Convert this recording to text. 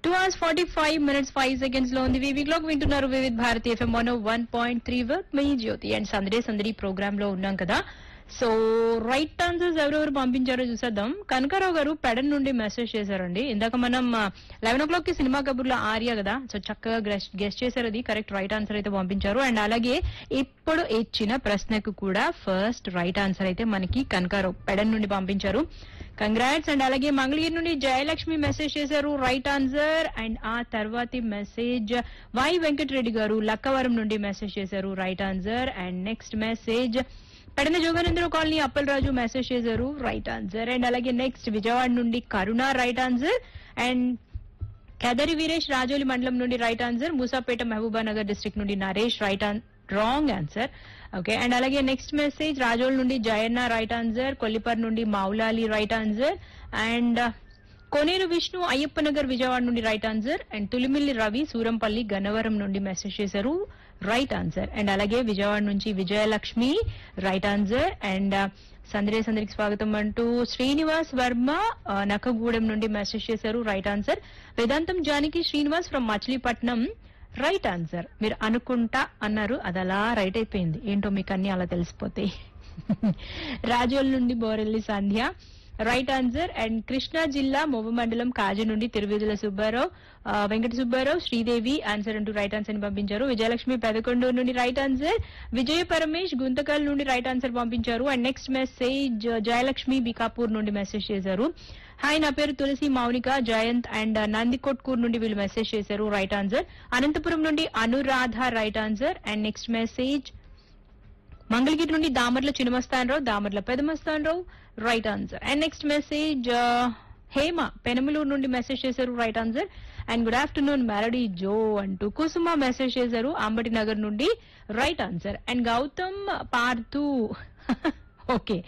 two hours forty five minutes five seconds లో ఉంది వివి క్లాక్ వింటున్నారు Vividh Bharati FM one one point three వర్క్ మీ జ్యోతి అండ్ సందడే సందడి ప్రోగ్రామ్ లో ఉన్నాం కదా సో రైట్ ఆన్సర్స్ ఎవరెవరు పంపించారో చూసేద్దాం కనకారావు గారు పెడన్ నుండి మెసేజ్ చేశారండి ఇందాక మనం లెవెన్ ఓ క్లాక్ కి సినిమా కబుర్లో ఆర్య కదా సో చక్కగా గెస్ట్ చేశారు అది కరెక్ట్ రైట్ ఆన్సర్ అయితే పంపించారు అండ్ అలాగే ఇప్పుడు ఇచ్చిన ప్రశ్నకు కూడా ఫస్ట్ రైట్ ఆన్సర్ అయితే మనకి కనకారావు పెడన్ నుండి పంపించారు కంగ్రాట్స్ అండ్ అలాగే మంగళగిరి నుండి జయలక్ష్మి మెసేజ్ చేశారు రైట్ ఆన్సర్ అండ్ ఆ తర్వాతి మెసేజ్ వై వెంకటరెడ్డి గారు లక్కవరం నుండి మెసేజ్ చేశారు right answer and next message Pedana Joganandarao colony Appalaraju message చేశారు రైట్ ఆన్సర్ అండ్ అలాగే నెక్స్ట్ విజయవాడ నుండి Karuna right answer and Kedari Veeresh Rajoli మండలం నుండి right answer Moosapeta Mahabubnagar district నుండి Naresh right on wrong answer okay and అలాగే నెక్స్ట్ మెసేజ్ రాజోల్ నుండి జయన్న రైట్ ఆన్సర్ కొల్లిపర్ నుండి Moulali right answer and Koneru Vishnu Ayyappanagar Vijayawada నుండి right answer and Tulimilli Ravi Surampalli Gannavaram నుండి మెసేజ్ చేశారు రైట్ ఆన్సర్ అండ్ అలాగే విజయవాడ నుంచి విజయలక్ష్మి రైట్ ఆన్సర్ అండ్ సందరే సందరికి స్వాగతం అంటూ శ్రీనివాస్ వర్మ ఆ, నక్కగూడెం నుండి మెసేజ్ చేశారు right answer Vedantam Janaki Srinivas from Machilipatnam right answer మీరు అనుకుంటా అన్నారు అది అలా రైట్ అయిపోయింది ఏంటో మీకు అన్ని అలా తెలిసిపోతాయి రాజోల్ నుండి Borelli Sandhya right answer and Krishna జిల్లా మొవ్వ మండలం కాజు నుండి తిరువిధుల సుబ్బారావు ఆ, వెంకట సుబ్బారావు శ్రీదేవి ఆన్సర్ అంటూ రైట్ ఆన్సర్ ని పంపించారు విజయలక్ష్మి పెదకొండూరు నుండి రైట్ ఆన్సర్ విజయ పరమేష్ గుంతకల్ నుండి రైట్ ఆన్సర్ పంపించారు and next message Jayalakshmi Bikapur నుండి మెసేజ్ చేశారు హాయ్ నా పేరు తులసి మౌనిక జయంత్ అండ్ నందికొట్కూర్ నుండి వీళ్ళు మెసేజ్ చేశారు రైట్ ఆన్సర్ అనంతపురం నుండి Anuradha right answer and next message Mangalagiri నుండి Damarla Chinamastanarao Damarla Pedamastanarao right answer and next message Hema Penamaluru నుండి మెసేజ్ చేశారు right answer and good afternoon melody జో అంటూ కుసుమ మెసేజ్ చేశారు అంబటి నగర్ నుండి right answer and Gautam Parthu okay